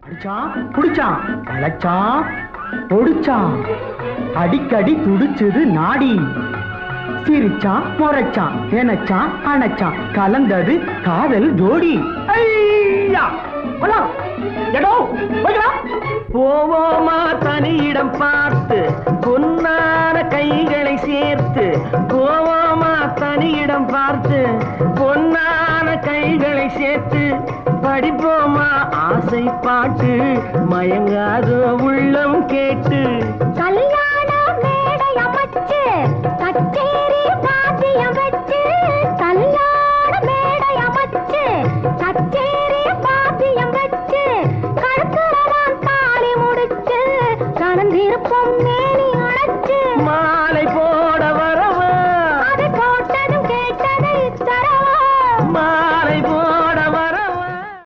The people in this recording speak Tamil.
அடிச்சான் புடிச்சான் அழைச்சான் பொடிச்சான் அடிக்கடி துடிச்சது நாடி சிரிச்சான் முறைச்சான் நினைச்சான் அணைச்சான் கலந்தது காதல் ஜோடி ஐயா போலாம். எடோ, போய்க்கலாம். போவோமா தனியிடம் பார்த்து பொன்னான கைகளை சேர்த்து போவோமா தனியிடம் பார்த்து பொன்னான கைகளை சேர்த்து படிப்போமா ஆசை பாட்டு மயங்காத உள்ளம் கேட்டு கல்யாண